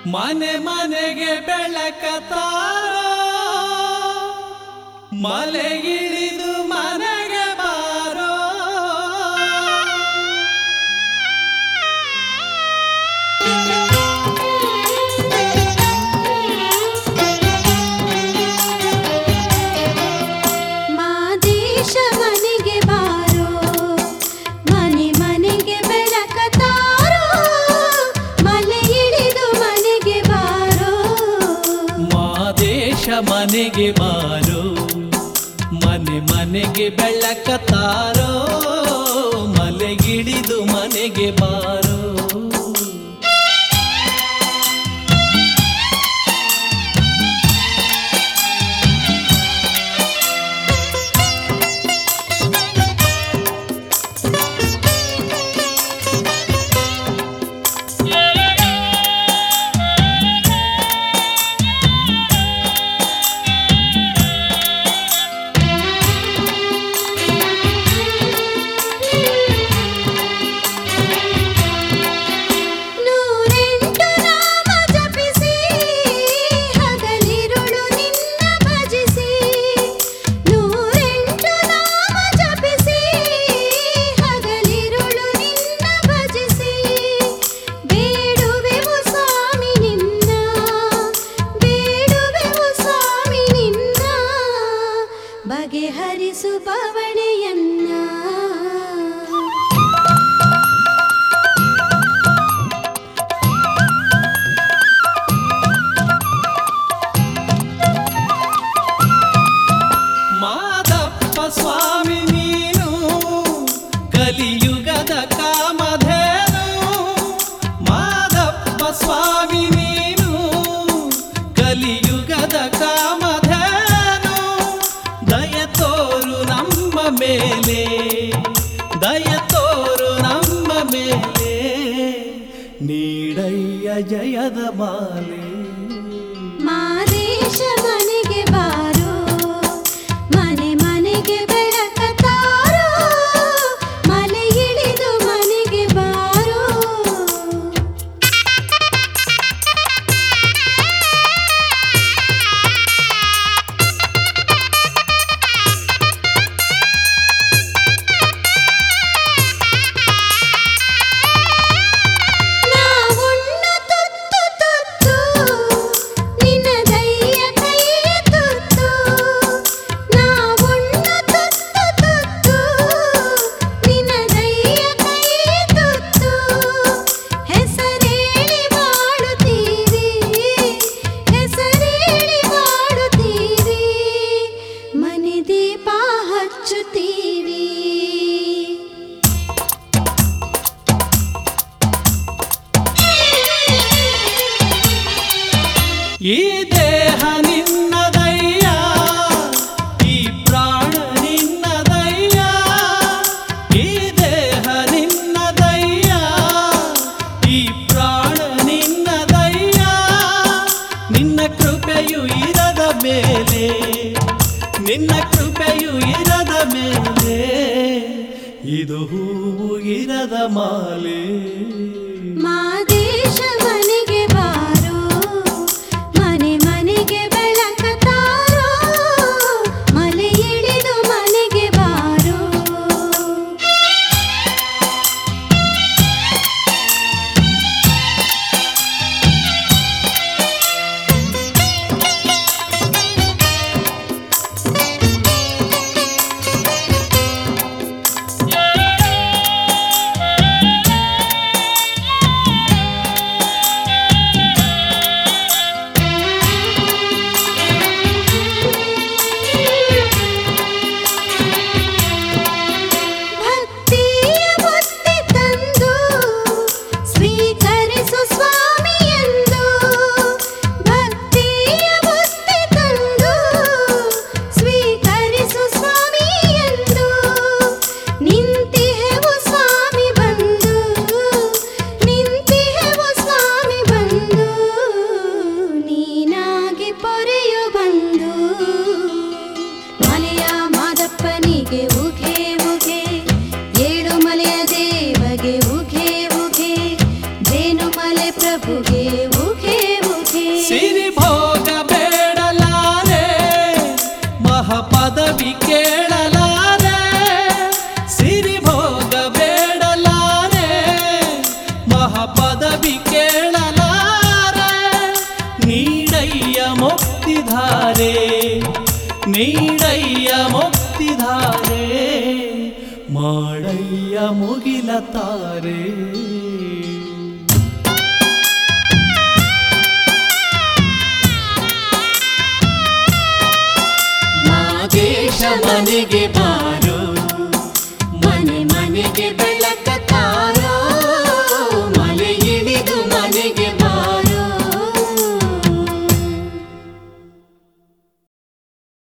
ಮನೆ ಮನೆಗೆ ಬೆಳಕ ತಾರೋ ಮಲೆ ಇಳಿದು ಮನೆಗೆ ಬಾರೋ ಮಾದೇಶ ಮನೆಗೆ ಬಾರೋ ಮನೆ ಮನೆಗೆ ಬೆಳಕ ತಾರೋ ಮಲೆ ಇಳಿದು ಮನೆಗೆ ಬಾರೋ ಮಾದೇಶ ಮನೆಗೆ ಬಾರೋ ಮನೆ ಮನೆಗೆ ಬೆಳಕ ತಾರೋ ಮಲೆಗಿಳಿದು ಮನೆಗೆ ಬಾರೋ ನೂರೆಂಟು ನಾಮ ಜಪಿಸಿ ಹಗಲಿರುಳು ನಿನ್ನ ಭಜಿಸಿ ನೂರೆಂಟು ನಾಮ ಜಪಿಸಿ ಹಗಲಿರುಳು ನಿನ್ನ ಭಜಿಸಿ ಬೇಡುವೆವು ಸ್ವಾಮಿ ನಿನ್ನ ಬೇಡುವೆವು ಸ್ವಾಮಿ ನಿನ್ನ ಬಗೆಹರಿಸು ಬವಣೆಯನ್ನ ಮಾದಪ್ಪ ಸ್ವಾಮಿ ನೀನು ಕಲಿಯುಗದ ಕಾಮಧೇನು ಮಾದಪ್ಪ ಸ್ವಾಮಿ ನೀನು ಕಲಿಯುಗದ ಕಾಮಧೇನು ದಯ ತೋರು ನಮ್ಮ ಮೇಲೆ ದಯ ತೋರು ನಮ್ಮ ಮೇಲೆ ನೀಡಯ್ಯ ಜಯದ ಮಾಲೆ ಮಾದೇಶ ಮನೆಗೆ ಬಾರೋ ಮನೆ ಮನೆಗೆ ಬೆಳಕ ತಾರೋ ಮಲೆ ಇಳಿದು ಮನೆಗೆ ಬಾರೋ ನಾವುಣ್ಣು ತುತ್ತು ತುತ್ತು ನಿನ್ನ ದಯ್ಯ ಕೈಯ ತುತ್ತು ನಾವುಣ್ಣು ತುತ್ತು ತುತ್ತು ನಿನ್ನ ದಯ್ಯ ಕೈಯ ತುತ್ತು ಹೆಸರೇಳಿ ಮಾಡುತ್ತೀವಿ ಹೆಸರೇಳಿ ಮಾಡುತ್ತೀವಿ ಮನೆ ದೀಪ ಹಚ್ಚುತ್ತೀವಿ ಈ ದೇಹ ನಿನ್ನದಯ್ಯ ಈ ಪ್ರಾಣ ನಿನ್ನದಯ್ಯ ಈ ದೇಹ ನಿನ್ನದಯ್ಯ ಈ ಪ್ರಾಣ ನಿನ್ನದಯ್ಯ ನಿನ್ನ ಕೃಪೆಯು ಇರದ ಮೇಲೆ ನಿನ್ನ ಕೃಪೆಯು ಇರದ ಮೇಲೆ ಇದು ಹೂವು ಇರದ ಮಾಲೆ ಮಾದೇಶ ಮನೆಗೆ ಬಾರೋ ಮನೆ ಮನೆಗೆ ಬೆಳಕ ತಾರೋ ಮಲೆ ಇಳಿದು ಮನೆಗೆ ಬಾರೋ ಭಕ್ತಿಯ ಬುತ್ತಿ ತಂದು ಸ್ವೀಕರಿಸು ಸ್ವಾಮಿಯಂದು ಭಕ್ತಿಯ ಬುತ್ತಿ ತಂದು ಸ್ವೀಕರಿಸು ಸ್ವಾಮಿಯಂದು ನಿಂತಿಹೆವು ಸ್ವಾಮಿ ಬಂದು ನಿಂತಿಹೆವು ಸ್ವಾಮಿ ಬಂದು ನೀನಾಗಿ ಪೊರೆಯು ಬಂದು ಮಲೆಯ ಮಾದಪ್ಪನಿಗೆ ಉಘೆ ಉಘೆ ಏಳು ಮಲೆಯ ದೇವಗೆ ಉಘೆ ಉಘೆ ಜೇನು ಮಲೆ ಪ್ರಭುಗೆ ಉಘೆ ಕೇಳಲಾರೆ ಸಿರಿ ಭೋಗ ಬೇಡಲಾರೆ ಮಹಾಪದವಿ ಕೇಳಲಾರೆ ನೀಡಯ್ಯ ಮುಕ್ತಿಧಾರೆ ನೀಡಯ್ಯ ಮುಕ್ತಿಧಾರೆ ಮಾಡಯ್ಯ ಮುಗಿಲ ತಾರೆ ಮಾದೇಶ ಮನೆಗೆ ಬಾರು ಮನೆ ಮನೆಗೆ ಬೆಳಕ ತಾರು